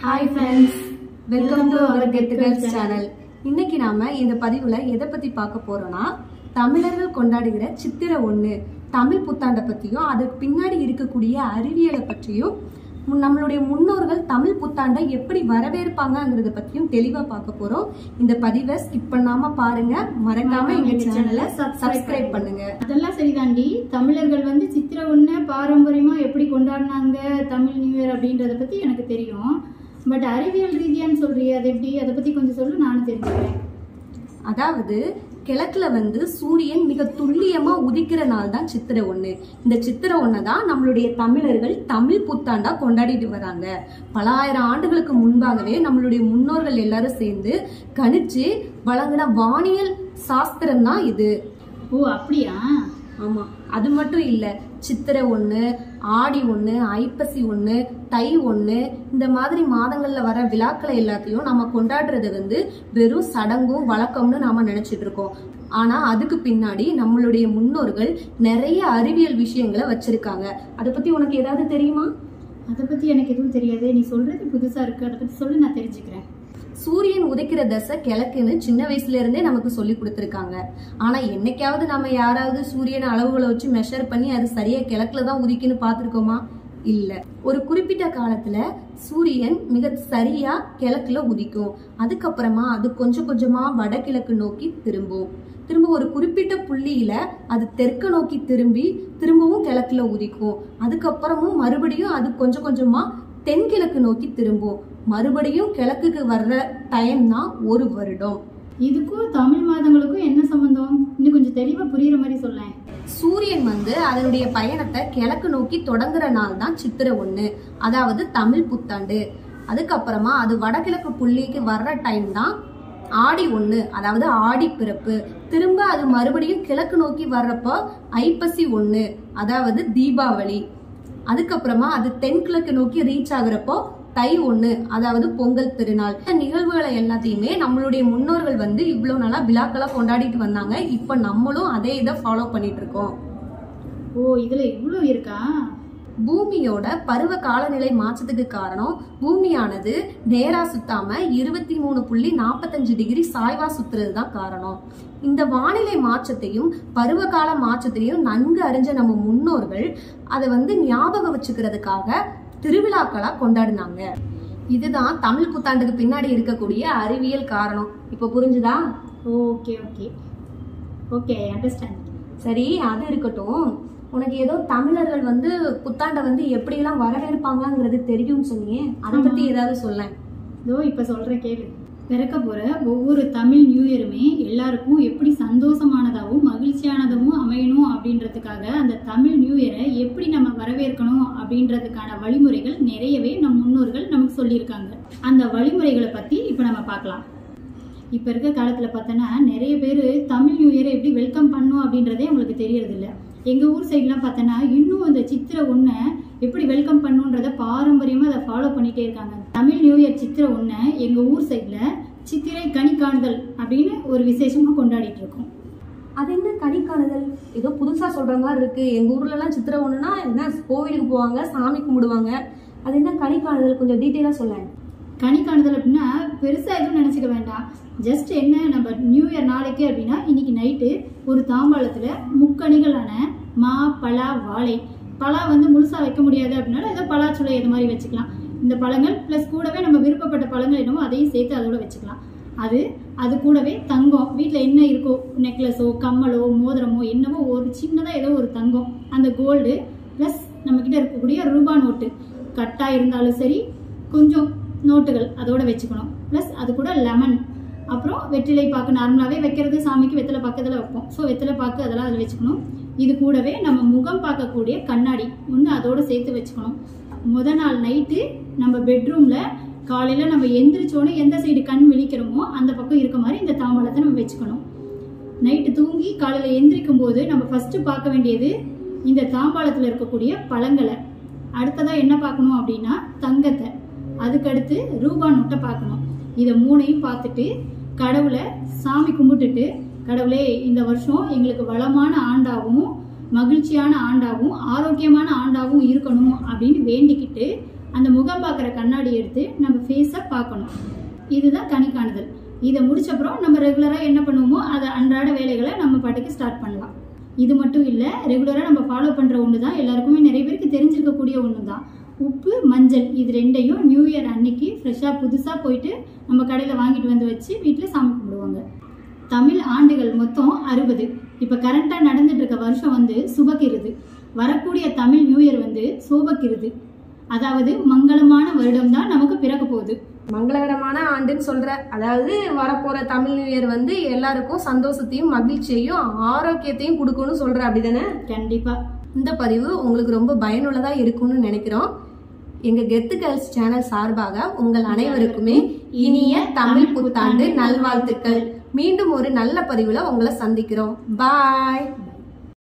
hi friends welcome to our get girls channel இன்னைக்கு நாம இந்த பதிவுல எதை பத்தி பார்க்க போறோம்னா தமிழர்கள் கொண்டாடுகிற சித்திரை ஒண்ணு தமிழ் புத்தாண்டை பத்தியும் அதுக்கு பின்னாடி இருக்கக்கூடிய அறிவியலை பற்றியும் முன்- நம்மளுடைய முன்னோர்கள் தமிழ் புத்தாண்டை எப்படி வரவேற்பாங்கங்கிறத பத்தியும் தெளிவா பார்க்க போறோம் இந்த பதிவை ஸ்கிப் பண்ணாம பாருங்க மறக்காம எங்க சேனலை சப்ஸ்கிரைப் பண்ணுங்க அதெல்லாம் சரிதாண்டி தமிழர்கள் வந்து சித்திரை ஒண்ணு பாரம்பரியமா எப்படி கொண்டாடினாங்க தமிழ் நியூ இயர் அப்படின்றத பத்தி எனக்கு தெரியும் பட் அறிவியல் ரீதியான்னு சொல்றியே அது எப்படி அதை பத்தி கொஞ்சம் சொல்லு நானும் தெரிஞ்சுக்கிறேன் அதாவது கிழக்குல வந்து சூரியன் மிக துல்லியமா உதிக்கிற நாள் தான் சித்திரை ஒண்ணு இந்த சித்திரை ஒண்ணை தான் நம்மளுடைய தமிழர்கள் தமிழ் புத்தாண்டா கொண்டாடிட்டு வராங்க பல ஆயிரம் ஆண்டுகளுக்கு முன்பாகவே நம்மளுடைய முன்னோர்கள் எல்லாரும் சேர்ந்து கணிச்சு வழங்கின வானியல் சாஸ்திரம் தான் இது ஓ அப்படியா ஆமா அது மட்டும் இல்ல சித்திரை ஒண்ணு ஆடி ஒண்ணு ஐப்பசி ஒண்ணு தை ஒண்ணு இந்த மாதிரி மாதங்கள்ல வர விழாக்களை எல்லாத்தையும் நம்ம கொண்டாடுறது வந்து வெறும் சடங்கும் வழக்கம்னு நாம நினைச்சிட்டு இருக்கோம் ஆனா அதுக்கு பின்னாடி நம்மளுடைய முன்னோர்கள் நிறைய அறிவியல் விஷயங்களை வச்சிருக்காங்க அதை பத்தி உனக்கு ஏதாவது தெரியுமா அதை பத்தி எனக்கு எதுவும் தெரியாது நீ சொல்றது புதுசா இருக்கு அதை பத்தி சொல்லு நான் தெரிஞ்சுக்கிறேன் சூரியன் உதைக்கிற தசை கிழக்குன்னு சின்ன வயசுல இருந்தே நமக்கு சொல்லி கொடுத்துருக்காங்க ஆனா என்னைக்காவது நம்ம யாராவது சூரியன் அளவுகளை வச்சு மெஷர் பண்ணி அது சரியா கிழக்குல தான் உதிக்குன்னு பார்த்திருக்கோமா இல்ல ஒரு குறிப்பிட்ட காலத்துல சூரியன் மிக சரியா கிழக்குல உதிக்கும் அதுக்கப்புறமா அது கொஞ்சம் கொஞ்சமா வடகிழக்கு நோக்கி திரும்பும் திரும்ப ஒரு குறிப்பிட்ட புள்ளியில அது தெற்க நோக்கி திரும்பி திரும்பவும் கிழக்குல உதிக்கும் அதுக்கப்புறமும் மறுபடியும் அது கொஞ்சம் கொஞ்சமா தென்கிழக்கு நோக்கி திரும்பும் மறுபடியும் கிழக்குக்கு வர்ற டைம் தான் ஒரு வருடம் இதுக்கும் தமிழ் மாதங்களுக்கும் என்ன சம்பந்தம் இன்னும் கொஞ்சம் தெளிவா புரியுற மாதிரி சொல்லேன் சூரியன் வந்து அதனுடைய பயணத்தை கிழக்கு நோக்கி தொடங்குற நாள் தான் சித்திரை ஒண்ணு அதாவது தமிழ் புத்தாண்டு அதுக்கப்புறமா அது வடகிழக்கு புள்ளிக்கு வர்ற டைம் தான் ஆடி ஒண்ணு அதாவது ஆடி பிறப்பு திரும்ப அது மறுபடியும் கிழக்கு நோக்கி வர்றப்போ ஐப்பசி ஒண்ணு அதாவது தீபாவளி அதுக்கப்புறமா அது தென்கிழக்கு நோக்கி ரீச் ஆகுறப்போ தை ஒண்ணு அதாவது பொங்கல் திருநாள் இந்த நிகழ்வுகளை எல்லாத்தையுமே நம்மளுடைய முன்னோர்கள் வந்து இவ்வளவு நாளா விழாக்களா கொண்டாடிட்டு வந்தாங்க இப்ப நம்மளும் அதே இதை ஃபாலோ பண்ணிட்டு இருக்கோம் ஓ இதுல இவ்வளவு இருக்கா பூமியோட பருவ காலநிலை மாற்றத்துக்கு காரணம் பூமியானது நேரா சுத்தாம இருபத்தி மூணு புள்ளி நாற்பத்தஞ்சு டிகிரி சாய்வா சுத்துறது தான் காரணம் இந்த வானிலை மாற்றத்தையும் பருவகால மாற்றத்தையும் நன்கு அறிஞ்ச நம்ம முன்னோர்கள் அதை வந்து ஞாபகம் வச்சுக்கிறதுக்காக திருவிழாக்களா கொண்டாடினாங்க இதுதான் தமிழ் புத்தாண்டுக்கு பின்னாடி இருக்கக்கூடிய அறிவியல் காரணம் இப்ப புரிஞ்சுதா ஓகே ஓகே ஓகே அண்டர்ஸ்டாண்ட் சரி அது இருக்கட்டும் உனக்கு ஏதோ தமிழர்கள் வந்து புத்தாண்டை வந்து எப்படியெல்லாம் வரவேற்பாங்கங்கிறது தெரியும்னு சொன்னியே அதை பத்தி ஏதாவது சொல்லேன் இதோ இப்ப சொல்ற கேளு பிறக்க போற ஒவ்வொரு தமிழ் நியூ இயருமே எல்லாருக்கும் எப்படி சந்தோஷமானதாகவும் மகிழ்ச்சியானதாகவும் அமையணும் அப்படின்றதுக்காக அந்த தமிழ் நியூ இயரை எப்படி நம்ம வரவேற்கணும் அப்படின்றதுக்கான வழிமுறைகள் நிறையவே நம் முன்னோர்கள் நமக்கு சொல்லியிருக்காங்க அந்த வழிமுறைகளை பத்தி இப்ப நம்ம பார்க்கலாம் இப்ப இருக்க காலத்துல பார்த்தோன்னா நிறைய பேர் தமிழ் நியூ இயரை எப்படி வெல்கம் பண்ணும் அப்படின்றதே அவங்களுக்கு தெரியறது இல்ல எங்க ஊர் சைட்லாம் பார்த்தோன்னா இன்னும் அந்த சித்திரை ஒண்ணை எப்படி வெல்கம் பண்ணுன்றத பாரம்பரியமா அதை ஃபாலோ பண்ணிட்டே இருக்காங்க தமிழ் நியூ இயர் சித்திரை ஒண்ணை எங்க ஊர் சைட்ல சித்திரை கனி காணுதல் அப்படின்னு ஒரு விசேஷமா கொண்டாடிட்டு இருக்கோம் அது என்ன கனி காணுதல் ஏதோ புதுசா சொல்ற மாதிரி இருக்கு எங்க ஊர்ல எல்லாம் சித்திரை ஒண்ணுனா என்ன கோவிலுக்கு போவாங்க சாமி கும்பிடுவாங்க அது என்ன கனி காணுதல் கொஞ்சம் டீட்டெயிலா சொல்லேன் கனி காணுதல் அப்படின்னா பெருசா எதுவும் நினைச்சுக்க வேண்டாம் ஜஸ்ட் என்ன நம்ம நியூ இயர் நாளைக்கு அப்படின்னா இன்னைக்கு நைட்டு ஒரு தாம்பாளத்துல முக்கணிகளான மா பலா வாழை பலா வந்து முழுசா வைக்க முடியாது அப்படின்னால ஏதோ பலாச்சுளை இது மாதிரி வச்சுக்கலாம் இந்த பழங்கள் ப்ளஸ் கூடவே நம்ம விருப்பப்பட்ட பழங்கள் என்னமோ அதையும் சேர்த்து அதோட வச்சுக்கலாம் அது அது கூடவே தங்கம் வீட்டில் என்ன இருக்கோ நெக்லஸோ கம்மலோ மோதிரமோ என்னவோ ஒரு சின்னதாக ஏதோ ஒரு தங்கம் அந்த கோல்டு ப்ளஸ் நம்மக்கிட்ட இருக்கக்கூடிய ரூபா நோட்டு கட்டாக இருந்தாலும் சரி கொஞ்சம் நோட்டுகள் அதோட வச்சுக்கணும் ப்ளஸ் அது கூட லெமன் அப்புறம் வெற்றிலை பாக்கு நார்மலாகவே வைக்கிறது சாமிக்கு வெத்தலை பக்கத்தில் வைப்போம் ஸோ வெத்தலை பாக்கு அதெல்லாம் அதில் வச்சுக்கணும் இது கூடவே நம்ம முகம் பார்க்கக்கூடிய கண்ணாடி ஒன்று அதோட சேர்த்து வச்சுக்கணும் முத நாள் நைட்டு நம்ம பெட்ரூமில் காலையில் நம்ம எந்திரிச்சோன்னே எந்த சைடு கண் விழிக்கிறோமோ அந்த பக்கம் இருக்க மாதிரி இந்த தாம்பாளத்தை நம்ம வச்சுக்கணும் நைட்டு தூங்கி காலையில் எந்திரிக்கும் போது நம்ம ஃபஸ்ட்டு பார்க்க வேண்டியது இந்த தாம்பாளத்தில் இருக்கக்கூடிய பழங்களை அடுத்ததாக என்ன பார்க்கணும் அப்படின்னா தங்கத்தை அதுக்கடுத்து ரூபா நோட்டை பார்க்கணும் இதை மூணையும் பார்த்துட்டு கடவுளை சாமி கும்பிட்டுட்டு கடவுளே இந்த வருஷம் எங்களுக்கு வளமான ஆண்டாகவும் மகிழ்ச்சியான ஆண்டாகவும் ஆரோக்கியமான ஆண்டாகவும் இருக்கணும் அப்படின்னு வேண்டிக்கிட்டு அந்த முகம் பார்க்குற கண்ணாடி எடுத்து நம்ம ஃபேஸை பார்க்கணும் இதுதான் கனி காணுதல் இதை முடிச்சப்புறம் நம்ம ரெகுலராக என்ன பண்ணுவோமோ அதை அன்றாட வேலைகளை நம்ம பாட்டுக்கு ஸ்டார்ட் பண்ணலாம் இது மட்டும் இல்லை ரெகுலராக நம்ம ஃபாலோ பண்ணுற ஒன்று தான் எல்லாருக்குமே நிறைய பேருக்கு தெரிஞ்சிருக்கக்கூடிய ஒன்று தான் உப்பு மஞ்சள் இது ரெண்டையும் நியூ இயர் அன்னைக்கு ஃப்ரெஷ்ஷாக புதுசாக போயிட்டு நம்ம கடையில் வாங்கிட்டு வந்து வச்சு வீட்டில் சாமி கும்பிடுவாங்க தமிழ் ஆண்டுகள் மொத்தம் அறுபது இப்போ கரண்ட்டாக நடந்துட்டு இருக்க வருஷம் வந்து சுபக்கிருது வரக்கூடிய தமிழ் நியூ இயர் வந்து சோபக்கிருது அதாவது மங்களமான வருடம் தான் நமக்கு பிறக்க போகுது மங்களகரமான ஆண்டுன்னு சொல்ற அதாவது வரப்போற தமிழ் நியூ இயர் வந்து எல்லாருக்கும் சந்தோஷத்தையும் மகிழ்ச்சியையும் ஆரோக்கியத்தையும் கொடுக்கும்னு சொல்ற அப்படிதானே கண்டிப்பா இந்த பதிவு உங்களுக்கு ரொம்ப பயனுள்ளதா இருக்கும்னு நினைக்கிறோம் எங்க கெத்து கேர்ள்ஸ் சேனல் சார்பாக உங்கள் அனைவருக்குமே இனிய தமிழ் புத்தாண்டு நல்வாழ்த்துக்கள் மீண்டும் ஒரு நல்ல பதிவுல உங்களை சந்திக்கிறோம் பாய்